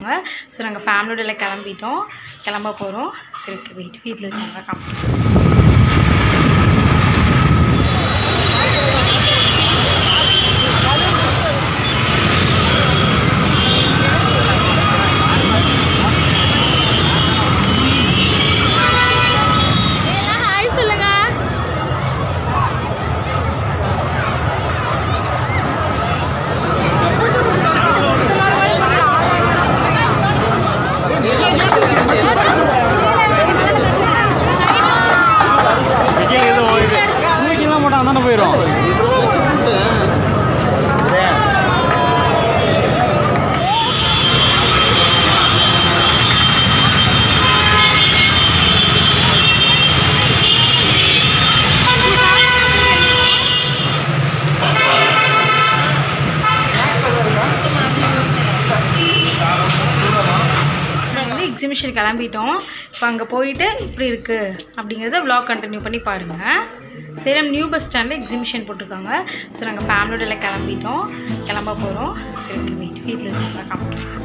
so நாங்கள் ஃபேமிலியோட எல்லாம் கிளம்பிட்டோம் கிளம்ப போகிறோம் சரி ஓகே வெயிட் வீட்டில் இருக்கவங்க காமிக்கிறோம் ஹாய் சொல்லுங்க இன்னைக்கெல்லாம் போட்டால் தானே போயிடும் நாங்கள் வந்து எக்ஸிபிஷன் கிளம்பிட்டோம் இப்போ அங்கே போயிட்டு இப்படி இருக்குது அப்படிங்கிறத vlog கண்டினியூ பண்ணி பாருங்கள் சேலம் நியூ பஸ் ஸ்டாண்டில் எக்ஸிபிஷன் போட்டிருக்காங்க ஸோ நாங்கள் ஃபேமிலியோட எல்லாம் கிளம்பிட்டோம் கிளம்ப போகிறோம் சரி ஓகே வெயிட் வீட்டில் இருக்கவங்க காமிக்கிறோம்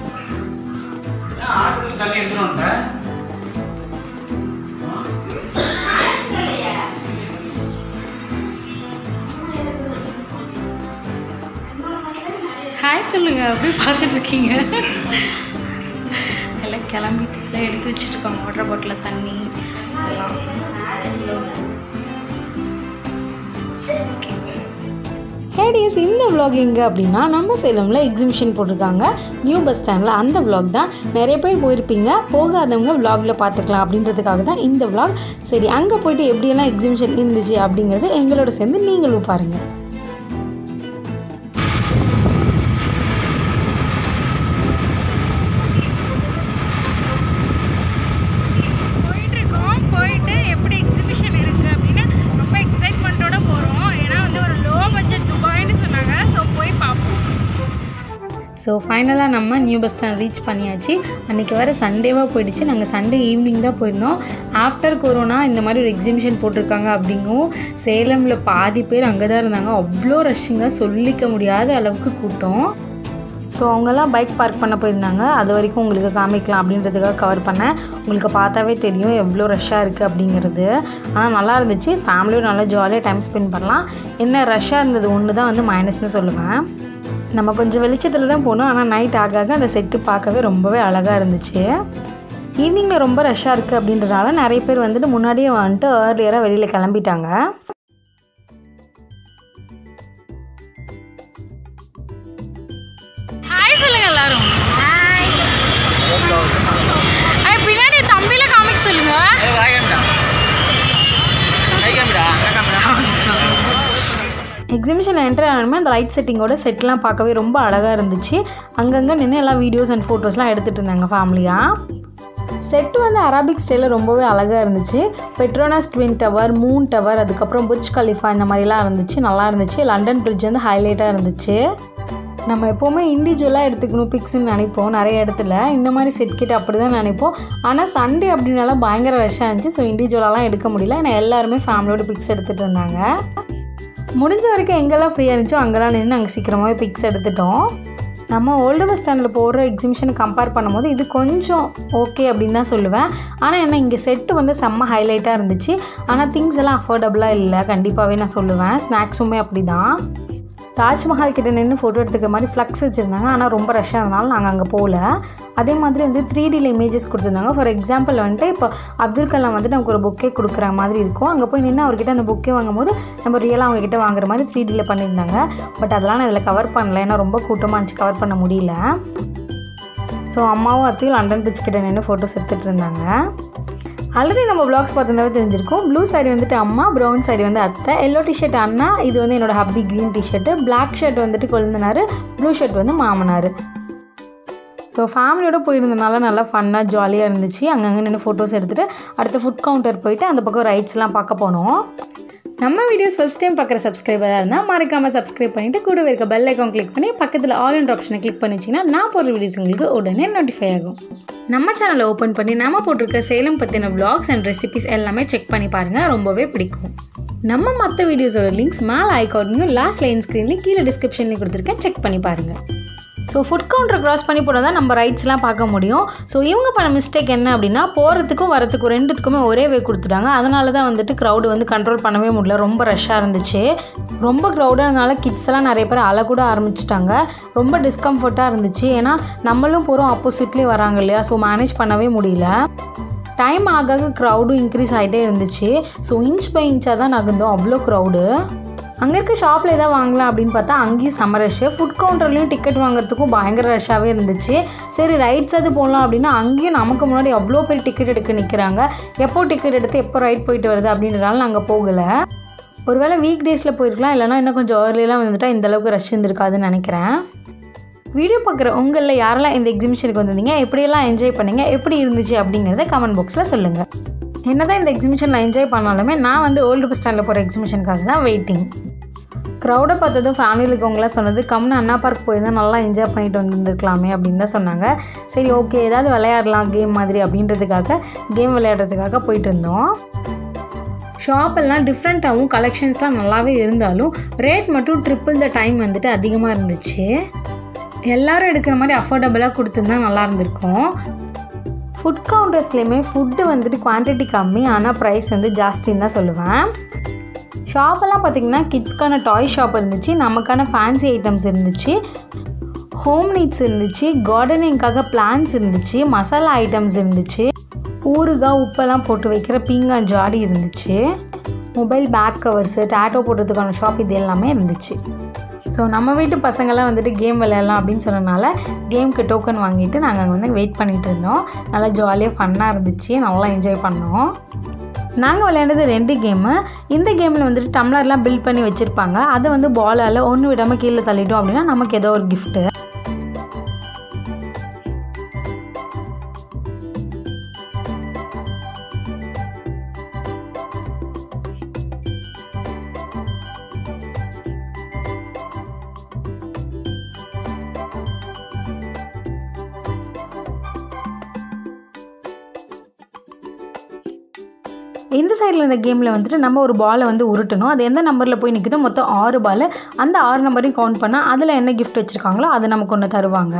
ஹாய் சொல்லுங்க அப்படியே பார்த்துட்டு இருக்கீங்க எல்லாம் கிளம்பிட்டு எல்லாம் எடுத்து வச்சுட்டு இருக்காங்க வாட்டர் பாட்டில் தண்ணி எல்லாம் ஹேடியஸ் இந்த vlog எங்கே அப்படின்னா நம்ம சேலமில் எக்ஸிபிஷன் போட்டிருக்காங்க நியூ பஸ் ஸ்டாண்டில் அந்த vlog தான் நிறைய பேர் போயிருப்பீங்க போகாதவங்க vlogல பார்த்துக்கலாம் அப்படின்றதுக்காக தான் இந்த vlog சரி அங்கே போயிட்டு எப்படியெல்லாம் எக்ஸிபிஷன் இருந்துச்சு அப்படிங்கிறது எங்களோட சேர்ந்து நீங்களும் பாருங்கள் போயிட்டு இருக்கோம் போயிட்டு எப்படி எக்ஸிபிஷன் இருக்குது அப்படின்னு ரொம்ப எக்ஸைட்மெண்ட்டோட போகிறோம் ஏன்னா வந்து ஒரு லோ பட்ஜெட் துபாய்னு சொன்னாங்க ஸோ போய் பார்ப்போம் ஸோ ஃபைனலாக நம்ம நியூ பஸ் ஸ்டாண்ட் ரீச் பண்ணியாச்சு அன்றைக்கி வர சண்டேவாக போயிடுச்சு நாங்கள் சண்டே ஈவினிங் தான் போயிருந்தோம் ஆஃப்டர் கொரோனா இந்த மாதிரி ஒரு எக்ஸிபிஷன் போட்டிருக்காங்க அப்படிங்கும் சேலமில் பாதி பேர் அங்கே தான் இருந்தாங்க அவ்வளோ ரஷ்ஷுங்க சொல்லிக்க முடியாத அளவுக்கு கூட்டம் ஸோ அவங்கெல்லாம் பைக் பார்க் பண்ண போயிருந்தாங்க அது வரைக்கும் உங்களுக்கு காமிக்கலாம் அப்படின்றதுக்காக கவர் பண்ணேன் உங்களுக்கு பார்த்தாவே தெரியும் எவ்வளோ ரஷ்ஷாக இருக்குது அப்படிங்கிறது ஆனால் நல்லா இருந்துச்சு ஃபேமிலியும் நல்லா ஜாலியாக டைம் ஸ்பெண்ட் பண்ணலாம் என்ன ரஷ்ஷாக இருந்தது ஒன்று தான் வந்து மைனஸ்னு சொல்லுவேன் நம்ம கொஞ்சம் வெளிச்சத்தில் தான் போனோம் ஆனால் நைட் ஆக ஆக அந்த செட்டு பார்க்கவே ரொம்பவே அழகாக இருந்துச்சு ஈவினிங்கில் ரொம்ப ரஷ்ஷாக இருக்குது அப்படின்றனால நிறைய பேர் வந்துட்டு முன்னாடியே வந்துட்டு ஏர்லியராக வெளியில் கிளம்பிட்டாங்க ஹாய் சொல்லுங்க எல்லாரும் ஹாய் பின்னாடி தம்பியில காமிக் சொல்லுங்க எக்ஸிபிஷன் என்ட்ரு ஆனமே அந்த லைட் செட்டிங்கோட செட்லாம் பார்க்கவே ரொம்ப அழகாக இருந்துச்சு அங்கங்கே நின்று எல்லாம் வீடியோஸ் அண்ட் ஃபோட்டோஸ்லாம் எடுத்துகிட்டு இருந்தாங்க ஃபேமிலியாக செட்டு வந்து அரபிக் ஸ்டைலில் ரொம்பவே அழகாக இருந்துச்சு Petronas twin tower moon tower அதுக்கப்புறம் புர்ஜ் கலிஃபா இந்த மாதிரிலாம் இருந்துச்சு நல்லா இருந்துச்சு லண்டன் பிரிட்ஜ் வந்து ஹைலைட்டாக இருந்துச்சு நம்ம எப்போவுமே இண்டிவிஜுவலாக எடுத்துக்கணும் பிக்ஸ்ன்னு நினைப்போம் நிறைய இடத்துல இந்த மாதிரி செட் கிட்ட அப்படி தான் நினைப்போம் ஆனால் சண்டே அப்படின்னால பயங்கர ரஷ்ஷாக இருந்துச்சு ஸோ இண்டிவிஜுவலாலாம் எடுக்க முடியல ஏன்னா எல்லாருமே ஃபேமிலியோட பிக்ஸ் எடுத்துகிட்டு இருந்தாங்க முடிஞ்ச வரைக்கும் எங்கெல்லாம் ஃப்ரீயாக இருந்துச்சோ அங்கெல்லாம் நின்று நாங்கள் சீக்கிரமாகவே பிக்ஸ் எடுத்துட்டோம் நம்ம ஓல்டு பஸ் ஸ்டாண்டில் போடுற எக்ஸிபிஷனை கம்பேர் பண்ணும்போது இது கொஞ்சம் ஓகே அப்படின்னு தான் சொல்லுவேன் ஆனால் என்ன இங்கே செட்டு வந்து செம்ம ஹைலைட்டாக இருந்துச்சு ஆனால் திங்ஸ் எல்லாம் அஃபோர்டபுளாக இல்லை கண்டிப்பாகவே நான் சொல்லுவேன் ஸ்நாக்ஸுமே அப்படி தான் தாஜ்மஹால் கிட்ட நின்று ஃபோட்டோ எடுத்துக்க மாதிரி ஃப்ளக்ஸ் வச்சுருந்தாங்க ஆனால் ரொம்ப ரஷ்ஷாக இருந்தனால நாங்கள் அங்கே போகல அதே மாதிரி வந்து த்ரீ டியில் இமேஜஸ் கொடுத்துருந்தாங்க ஃபார் எக்ஸாம்பிள் வந்துட்டு இப்போ அப்துல் கலாம் வந்துட்டு நமக்கு ஒரு புக்கே கொடுக்குற மாதிரி இருக்கும் அங்கே போய் நின்று அவர்கிட்ட அந்த புக்கே வாங்கும்போது நம்ம ரியலாக அவங்க கிட்ட வாங்குற மாதிரி த்ரீ டியில் பண்ணியிருந்தாங்க பட் அதெல்லாம் நான் இதில் கவர் பண்ணல ஏன்னா ரொம்ப கூட்டமாக இருந்துச்சு கவர் பண்ண முடியல ஸோ அம்மாவும் அத்தையும் லண்டன் பிரிட்ஜ் கிட்ட நின்று ஃபோட்டோஸ் எடுத்துகிட்டு இருந்தாங்க ஆல்ரெடி நம்ம vlogs பார்த்துருந்தாவே தெரிஞ்சிருக்கும் ப்ளூ saree வந்துட்டு அம்மா ப்ரௌன் saree வந்து அத்தை எல்லோ டிஷர்ட் அண்ணா இது வந்து என்னோட hubby green t-shirt black shirt வந்துட்டு கொழுந்தனார் ப்ளூ ஷர்ட் வந்து மாமனார் ஸோ ஃபேமிலியோட போயிருந்தனால நல்லா ஃபன்னாக ஜாலியாக இருந்துச்சு அங்கங்கே நின்று ஃபோட்டோஸ் எடுத்துகிட்டு அடுத்த ஃபுட் கவுண்டர் போயிட்டு அந்த பக்கம் ரைட்ஸ்லாம் பார்க்க போனோம் நம்ம வீடியோஸ் ஃபஸ்ட் டைம் பார்க்குற சப்ஸ்கிரைபராக இருந்தால் மறக்காமல் சப்ஸ்கிரைப் பண்ணிவிட்டு கூடவே இருக்க பெல் ஐக்கான் கிளிக் பண்ணி பக்கத்தில் ஆல் என்ற ஆப்ஷனை கிளிக் பண்ணிச்சிங்கன்னா நான் போடுற வீடியோஸ் உங்களுக்கு உடனே நோட்டிஃபை ஆகும் நம்ம சேனலை ஓப்பன் பண்ணி நாம போட்டிருக்க சேலம் பற்றின vlogs அண்ட் ரெசிபிஸ் எல்லாமே செக் பண்ணி பாருங்கள் ரொம்பவே பிடிக்கும் நம்ம மற்ற வீடியோஸோட லிங்க்ஸ் மேலே ஐகார்ட்லையும் லாஸ்ட் லைன் ஸ்க்ரீன்லேயும் கீழே டிஸ்கிரிப்ஷன்லேயும் கொடுத்துருக்கேன் செக் பண்ணி பாருங்கள் ஸோ ஃபுட் கவுண்டர் க்ராஸ் பண்ணி போனால் தான் நம்ம ரைட்ஸ்லாம் பார்க்க முடியும் ஸோ இவங்க பண்ண மிஸ்டேக் என்ன அப்படின்னா போகிறதுக்கும் வரத்துக்கும் ரெண்டுத்துக்குமே ஒரே வே கொடுத்துட்டாங்க அதனால தான் வந்துட்டு க்ரௌடு வந்து கண்ட்ரோல் பண்ணவே முடியல ரொம்ப ரஷ்ஷாக இருந்துச்சு ரொம்ப க்ரௌடானால கிட்ஸ் எல்லாம் நிறைய பேர் அழக்கூட ஆரம்பிச்சிட்டாங்க ரொம்ப டிஸ்கம்ஃபர்ட்டாக இருந்துச்சு ஏன்னா நம்மளும் போகிறோம் ஆப்போசிட்லேயே வராங்க இல்லையா ஸோ மேனேஜ் பண்ணவே முடியல டைம் ஆக ஆக க்ரௌடும் இன்க்ரீஸ் ஆகிட்டே இருந்துச்சு ஸோ இன்ச் பை இன்ச்சாக தான் நகர்ந்தோம் அவ்வளோ க்ரௌடு அங்கே இருக்க ஷாப்பில் எதாவது வாங்கலாம் அப்படின்னு பார்த்தா அங்கேயும் செம்ம ரஷ்ஷு ஃபுட் கவுண்டர்லேயும் டிக்கெட் வாங்குறதுக்கும் பயங்கர ரஷ்ஷாகவே இருந்துச்சு சரி ரைட்ஸ் அது போகலாம் அப்படின்னா அங்கேயும் நமக்கு முன்னாடி அவ்வளோ பேர் டிக்கெட் எடுக்க நிற்கிறாங்க எப்போ டிக்கெட் எடுத்து எப்போ ரைட் போயிட்டு வருது அப்படின்றனால நாங்கள் போகலை ஒருவேளை வீக் டேஸில் போயிருக்கலாம் இல்லைனா இன்னும் கொஞ்சம் ஏர்லியெலாம் வந்துட்டால் இந்த அளவுக்கு ரஷ் இருந்திருக்காதுன்னு நினைக்கிறேன் வீடியோ பார்க்குற உங்களில் யாரெல்லாம் இந்த எக்ஸிபிஷனுக்கு வந்திருந்தீங்க எப்படியெல்லாம் என்ஜாய் பண்ணீங்க எப்படி இருந்துச்சு அப்படிங்கிறத கமெண்ட் பாக்ஸில் சொல்லுங்கள் என்னதான் இந்த எக்ஸிபிஷனில் என்ஜாய் பண்ணாலுமே நான் வந்து ஓல்டு பஸ் ஸ்டாண்டில் போகிற எக்ஸிபிஷனுக்காக தான் வெயிட்டிங் க்ரௌடை பார்த்ததும் ஃபேமிலியில் இருக்கவங்களாம் சொன்னது கம்னு அண்ணா பார்க் போயிருந்தா நல்லா என்ஜாய் பண்ணிட்டு வந்துருக்கலாமே அப்படின்னு தான் சொன்னாங்க சரி ஓகே ஏதாவது விளையாடலாம் கேம் மாதிரி அப்படின்றதுக்காக கேம் விளையாடுறதுக்காக போயிட்டு இருந்தோம் ஷாப் எல்லாம் டிஃப்ரெண்ட்டாகவும் கலெக்ஷன்ஸ்லாம் நல்லாவே இருந்தாலும் ரேட் மட்டும் ட்ரிப்பிள் த டைம் வந்துட்டு அதிகமாக இருந்துச்சு எல்லாரும் எடுக்கிற மாதிரி அஃபோர்டபுளாக கொடுத்துருந்தா நல்லா இருந்திருக்கும் ஃபுட் கவுண்டர்ஸ்லேயுமே ஃபுட்டு வந்துட்டு குவான்டிட்டி கம்மி ஆனால் ப்ரைஸ் வந்து ஜாஸ்தின்னு தான் சொல்லுவேன் ஷாப்பெல்லாம் பார்த்திங்கன்னா கிட்ஸ்க்கான டாய் ஷாப் இருந்துச்சு நமக்கான ஃபேன்சி ஐட்டம்ஸ் இருந்துச்சு ஹோம் நீட்ஸ் இருந்துச்சு கார்டனிங்காக பிளான்ஸ் இருந்துச்சு மசாலா ஐட்டம்ஸ் இருந்துச்சு ஊறுகாய் உப்பெல்லாம் போட்டு வைக்கிற பீங்கான் ஜாடி இருந்துச்சு மொபைல் பேக் கவர்ஸு டேட்டோ போடுறதுக்கான ஷாப் இது எல்லாமே இருந்துச்சு ஸோ நம்ம வீட்டு பசங்கள்லாம் வந்துட்டு கேம் விளையாடலாம் அப்படின்னு சொன்னனால கேமுக்கு டோக்கன் வாங்கிட்டு நாங்கள் அங்கே வந்து வெயிட் பண்ணிகிட்டு இருந்தோம் நல்லா ஜாலியாக ஃபன்னாக இருந்துச்சு நல்லா என்ஜாய் பண்ணோம் நாங்கள் விளையாண்டது ரெண்டு கேமு இந்த கேமில் வந்துட்டு டம்ளர்லாம் பில்ட் பண்ணி வச்சுருப்பாங்க அதை வந்து பாலால் ஒன்று விடாமல் கீழே தள்ளிட்டோம் அப்படின்னா நமக்கு ஏதோ ஒரு கிஃப்ட்டு இந்த சைடில் இந்த கேமில் வந்துட்டு நம்ம ஒரு பாலை வந்து உருட்டணும் அது எந்த நம்பரில் போய் நிற்குதோ மொத்தம் ஆறு பால் அந்த ஆறு நம்பரையும் கவுண்ட் பண்ணால் அதில் என்ன கிஃப்ட் வச்சுருக்காங்களோ அதை நமக்கு ஒன்று தருவாங்க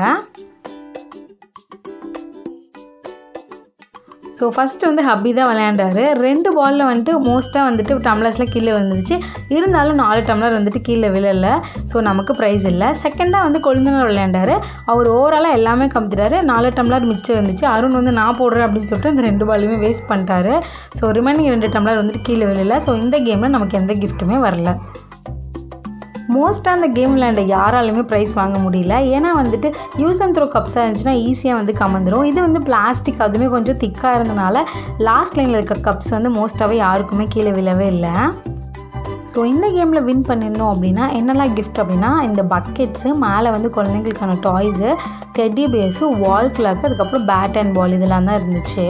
ஸோ ஃபஸ்ட்டு வந்து ஹப்பி தான் விளையாண்டாரு ரெண்டு பாலில் வந்துட்டு மோஸ்ட்டாக வந்துட்டு டம்ளர்ஸில் கீழே விழுந்துச்சு இருந்தாலும் நாலு டம்ளர் வந்துட்டு கீழே விழலை ஸோ நமக்கு ப்ரைஸ் இல்லை செகண்டாக வந்து கொழுந்தனர் விளையாண்டாரு அவர் ஓவராலாக எல்லாமே கமிச்சிட்டாரு நாலு டம்ளர் மிச்சம் இருந்துச்சு அருண் வந்து நான் போடுறேன் அப்படின்னு சொல்லிட்டு இந்த ரெண்டு பாலையுமே வேஸ்ட் பண்ணிட்டாரு ஸோ ரிமைனிங் ரெண்டு டம்ளர் வந்துட்டு கீழே விழல ஸோ இந்த கேமில் நமக்கு எந்த கிஃப்ட்டுமே வரல மோஸ்ட்டாக அந்த கேம் விளையாண்ட யாராலையுமே ப்ரைஸ் வாங்க முடியல ஏன்னா வந்துட்டு யூஸ் அண்ட் த்ரோ கப்ஸாக இருந்துச்சுன்னா ஈஸியாக வந்து கமந்துடும் இது வந்து பிளாஸ்டிக் அதுவுமே கொஞ்சம் திக்காக இருந்தனால லாஸ்ட் லைனில் இருக்க கப்ஸ் வந்து மோஸ்ட்டாகவே யாருக்குமே கீழே விழவே இல்லை ஸோ இந்த கேமில் வின் பண்ணியிருந்தோம் அப்படின்னா என்னெல்லாம் கிஃப்ட் அப்படின்னா இந்த பக்கெட்ஸு மேலே வந்து குழந்தைங்களுக்கான toys teddy bears wall clock அதுக்கப்புறம் பேட் அண்ட் பால் இதெல்லாம் தான் இருந்துச்சு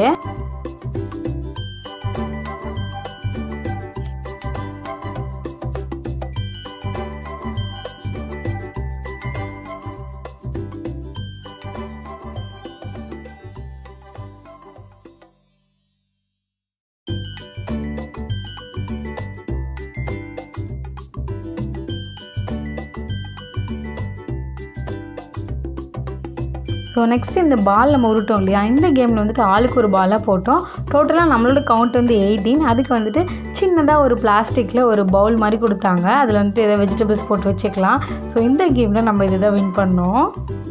ஸோ நெக்ஸ்ட் இந்த பால் நம்ம உருட்டோம் இல்லையா இந்த கேமில் வந்துட்டு ஆளுக்கு ஒரு பாலாக போட்டோம் டோட்டலாக நம்மளோட கவுண்ட் வந்து எயிட்டீன் அதுக்கு வந்துட்டு சின்னதாக ஒரு பிளாஸ்டிக்கில் ஒரு பவுல் மாதிரி கொடுத்தாங்க அதில் வந்துட்டு எதாவது வெஜிடபிள்ஸ் போட்டு வச்சுக்கலாம் ஸோ இந்த கேமில் நம்ம இதுதான் வின் பண்ணோம்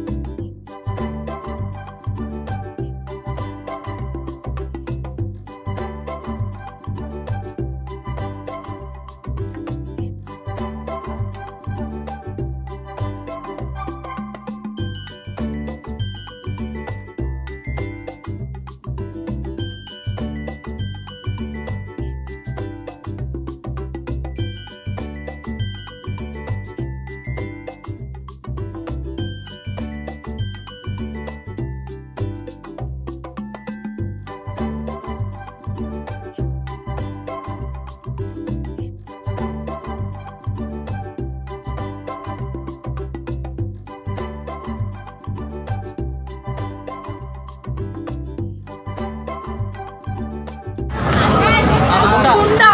குண்டா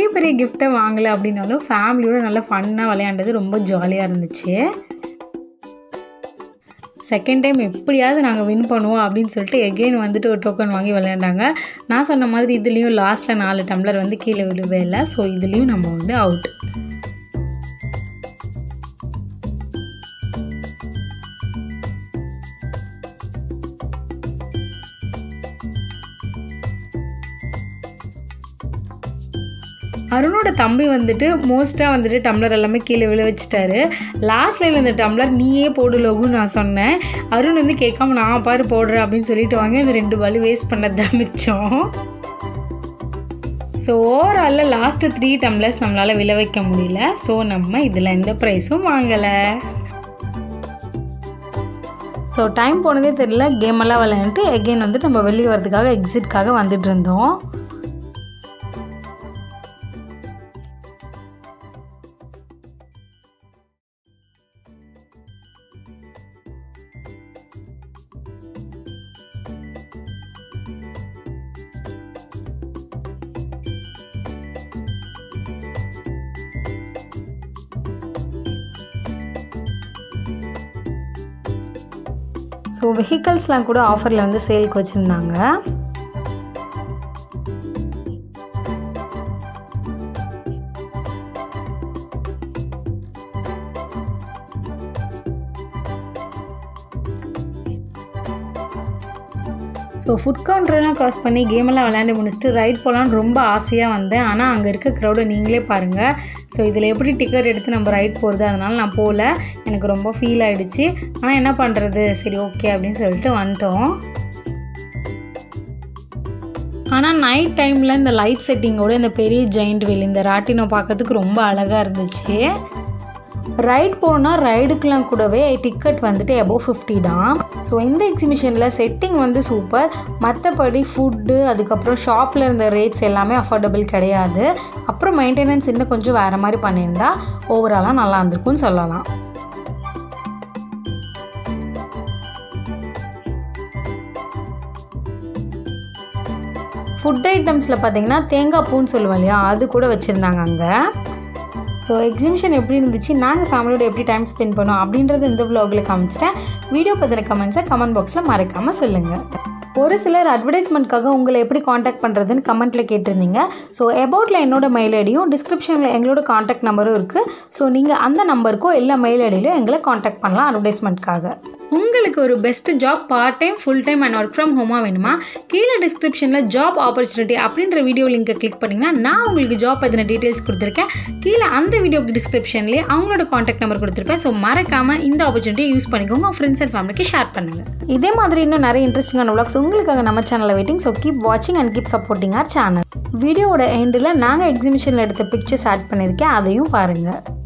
பெரிய பெரிய கிஃப்ட்டை வாங்கலை அப்படின்னாலும் ஃபேமிலியோட நல்லா ஃபன்னாக விளையாண்டது ரொம்ப ஜாலியாக இருந்துச்சு செகண்ட் டைம் எப்படியாவது நாங்கள் வின் பண்ணுவோம் அப்படின்னு சொல்லிட்டு எகெயின் வந்துட்டு ஒரு டோக்கன் வாங்கி விளையாண்டாங்க நான் சொன்ன மாதிரி இதுலேயும் லாஸ்ட்டில் நாலு டம்ளர் வந்து கீழே விழுவே இல்லை ஸோ இதுலேயும் நம்ம வந்து அவுட் அருணோட தம்பி வந்துட்டு மோஸ்ட்டாக வந்துட்டு டம்ளர் எல்லாமே கீழே விழ வச்சுட்டாரு லாஸ்ட் லைனில் இந்த டம்ளர் நீயே போடு லோகுன்னு நான் சொன்னேன் அருண் வந்து கேட்காம நான் பாரு போடுறேன் அப்படின்னு சொல்லிட்டு வாங்கி அந்த ரெண்டு பால் வேஸ்ட் பண்ணது தான் மிச்சம் ஸோ ஓவராலில் லாஸ்ட்டு த்ரீ டம்ளர்ஸ் நம்மளால் விழ வைக்க முடியல ஸோ நம்ம இதில் எந்த ப்ரைஸும் வாங்கலை ஸோ டைம் போனதே தெரியல கேம் எல்லாம் விளையாண்டுட்டு எகெயின் வந்துட்டு நம்ம வெளியே வரதுக்காக எக்ஸிட்காக வந்துட்டு இருந்தோம் ஸோ வெஹிக்கல்ஸ்லாம் கூட ஆஃபரில் வந்து சேலுக்கு வச்சுருந்தாங்க ஸோ ஃபுட் கவுண்டர்லாம் க்ராஸ் பண்ணி கேமெல்லாம் விளையாண்டு முடிச்சுட்டு ரைட் போகலான்னு ரொம்ப ஆசையாக வந்தேன் ஆனால் அங்கே இருக்க க்ரௌடை நீங்களே பாருங்கள் ஸோ இதில் எப்படி டிக்கெட் எடுத்து நம்ம ரைட் போகிறது அதனால் நான் போகல எனக்கு ரொம்ப ஃபீல் ஆகிடுச்சு ஆனால் என்ன பண்ணுறது சரி ஓகே அப்படின்னு சொல்லிட்டு வந்துட்டோம் ஆனால் நைட் டைமில் இந்த லைட் செட்டிங்கோட இந்த பெரிய ஜெயிண்ட் வீல் இந்த ராட்டினோ பார்க்கறதுக்கு ரொம்ப அழகாக இருந்துச்சு ரைட் போனால் ரைடுக்கெலாம் கூடவே டிக்கெட் வந்துட்டு எபோவ் ஃபிஃப்டி தான் ஸோ இந்த எக்ஸிபிஷனில் செட்டிங் வந்து சூப்பர் மற்றபடி ஃபுட்டு அதுக்கப்புறம் ஷாப்பில் இருந்த ரேட்ஸ் எல்லாமே அஃபோர்டபுள் கிடையாது அப்புறம் மெயின்டெனன்ஸ் இன்னும் கொஞ்சம் வேறு மாதிரி பண்ணியிருந்தா ஓவராலாக நல்லா இருந்திருக்கும்னு சொல்லலாம் ஃபுட் ஐட்டம்ஸில் பார்த்தீங்கன்னா தேங்காய் பூன்னு சொல்லுவோம் இல்லையா அது கூட வச்சுருந்தாங்க அங்கே ஸோ எக்ஸிபிஷன் எப்படி இருந்துச்சு நாங்கள் ஃபேமிலியோட எப்படி டைம் ஸ்பெண்ட் பண்ணோம் அப்படின்றது இந்த vlogல காமிச்சிட்டேன் வீடியோ பற்றின கமெண்ட்ஸை கமெண்ட் பாக்ஸில் மறக்காமல் சொல்லுங்கள் ஒரு சிலர் அட்வர்டைஸ்மெண்ட்காக உங்களை எப்படி காண்டாக்ட் பண்ணுறதுன்னு கமெண்ட்டில் கேட்டிருந்தீங்க ஸோ அபவுட்டில் என்னோட மெயில் ஐடியும் டிஸ்கிரிப்ஷனில் எங்களோட காண்டாக்ட் நம்பரும் இருக்குது ஸோ நீங்கள் அந்த நம்பருக்கோ இல்லை மெயில் ஐடியிலும் எங்களை காண்டாக்ட் பண்ணலாம் அட்வர்டைஸ்மெண்ட்காக உங்களுக்கு ஒரு best job part time full time and work from ஹோமாக வேணுமா கீழே டிஸ்கிரிப்ஷனில் ஜாப் ஆப்பர்ச்சுனிட்டி அப்படின்ற வீடியோ லிங்கை கிளிக் பண்ணிங்கன்னா நான் உங்களுக்கு ஜாப் பற்றின டீட்டெயில்ஸ் கொடுத்துருக்கேன் கீழே அந்த வீடியோ டிஸ்கிரிப்ஷன்லேயே அவங்களோட காண்டாக்ட் நம்பர் கொடுத்துருப்பேன் ஸோ மறக்காமல் இந்த ஆப்பர்ச்சுனிட்டியை யூஸ் பண்ணிக்கோங்க உங்கள் ஃப்ரெண்ட்ஸ் அண்ட் ஃபேமிலிக்கு ஷேர் பண்ணுங்கள் இதே மாதிரி இன்னும் நிறைய இன்ட்ரெஸ்டிங்கான vlogs உங்களுக்காக நம்ம சேனலில் வெயிட்டிங் ஸோ கீப் வாட்சிங் and keep supporting our channel வீடியோவோட எண்டில் நாங்கள் எக்ஸிபிஷனில் எடுத்த பிக்சர்ஸ் ஆட் பண்ணியிருக்கேன் அதையும் பாருங்கள்